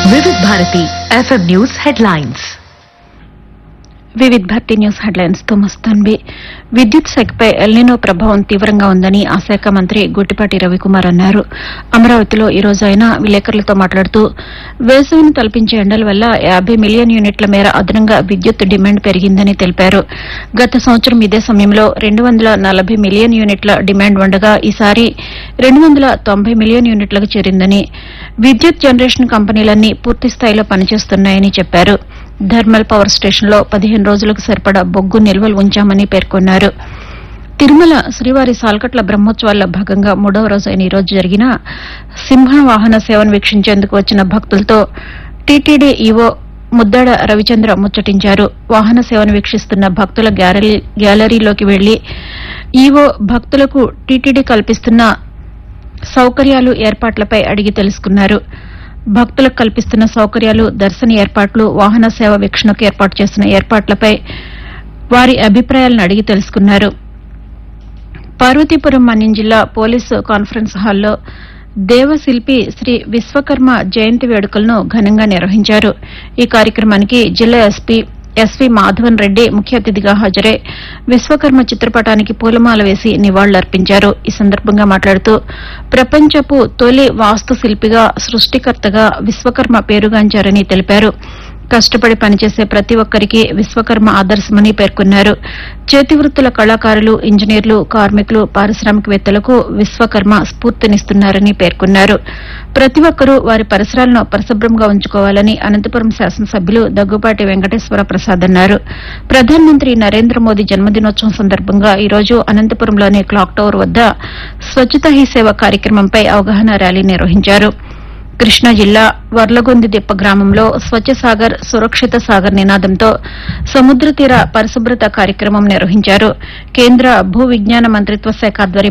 వివిధ Bharati FM news headlines Vividh Bharati news headlines తో మస్తాన్వి విద్యుత్ శాఖపై ఎల్నినో ప్రభావం తీవ్రంగా ఉందని ఆ శాఖ మంత్రి గుట్టిపాటి రవికుమార్ అన్నారు అమరావతిలో ఈ రోజు ఆయన విలేకరులతో మాట్లాడుతూ వేసవిని తలపించే ఎండల వల్ల యాబై మిలియన్ యూనిట్ల మేర అదనంగా విద్యుత్ డిమాండ్ పెరిగిందని తెలిపారు గత సంవత్సరం ఇదే సమయంలో రెండు వందల నలభై మిలియన్ యూనిట్ల డిమాండ్ ఉండగా ఈసారి రెండు వందల తొంభై మిలియన్ యూనిట్లకు చేరిందని విద్యుత్ జనరేషన్ కంపెనీలన్నీ పూర్తి స్థాయిలో పనిచేస్తున్నాయని చెప్పారు థర్మల్ పవర్ స్టేషన్లో పదిహేను రోజులకు సరిపడా బొగ్గు నిల్వలు ఉంచామని పేర్కొన్నారు తిరుమల శ్రీవారి సాల్కట్ల బ్రహ్మోత్సవాల్లో భాగంగా మూడవ రోజు అయిన ఈ రోజు జరిగిన సింహ వాహన సేవను వీక్షించేందుకు వచ్చిన భక్తులతో టీటీడీ ఈవో ముద్దాడ రవిచంద్ర ముచ్చటించారు వాహన సేవను వీక్షిస్తున్న భక్తుల గ్యాలరీ గ్యాలరీలోకి వెళ్లి ఈవో భక్తులకు టీటీడీ కల్పిస్తున్న సౌకర్యాలు ఏర్పాట్లపై అడిగి తెలుసుకున్నారు భక్తులకు కల్పిస్తున్న సౌకర్యాలు దర్శన ఏర్పాట్లు వాహన సేవ వీక్షణకు ఏర్పాటు చేస్తున్న ఏర్పాట్లపై వారి అభిప్రాయాలను అడిగి తెలుసుకున్నారు పార్వతీపురం మన్యం జిల్లా పోలీసు కాన్ఫరెన్స్ హాల్లో దేవశిల్పి శ్రీ విశ్వకర్మ జయంతి వేడుకలను ఘనంగా నిర్వహించారు ఈ కార్యక్రమానికి జిల్లా ఎస్పీ ఎస్వి మాధవన్ రెడ్డి ముఖ్య అతిథిగా హాజరై విశ్వకర్మ చిత్రపటానికి పూలమాల వేసి నివాళులర్పించారు ఈ సందర్భంగా మాట్లాడుతూ ప్రపంచపు తొలి వాస్తు శిల్పిగా సృష్టికర్తగా విశ్వకర్మ పేరుగాంచారని తెలిపారు కష్టపడి పనిచేసే ప్రతి ఒక్కరికి విశ్వకర్మ ఆదర్శమని పేర్కొన్నారు చేతివృత్తుల కళాకారులు ఇంజనీర్లు కార్మికులు పారిశ్రామికవేత్తలకు విశ్వకర్మ స్ఫూర్తినిస్తున్నారని పేర్కొన్నారు ప్రతి ఒక్కరూ వారి పరిసరాలను పరిశుభ్రంగా ఉంచుకోవాలని అనంతపురం శాసనసభ్యులు దగ్గుపాటి వెంకటేశ్వర ప్రసాద్ అన్నారు ప్రధానమంత్రి నరేంద్ర మోదీ జన్మదినోత్సవం సందర్భంగా ఈ రోజు అనంతపురంలోని క్లాక్ టవర్ వద్ద స్వచ్ఛతా హీ సేవ కార్యక్రమంపై అవగాహన ర్యాలీ నిర్వహించారు కృష్ణా జిల్లా వర్లగొంది దిప్ప గ్రామంలో స్వచ్ఛ సాగర్ సురక్షిత సాగర్ నినాదంతో సముద్ర తీర పరిశుభ్రత కార్యక్రమం నిర్వహించారు కేంద్ర భూ విజ్ఞాన మంత్రిత్వ శాఖ ఆధ్వర్యంలో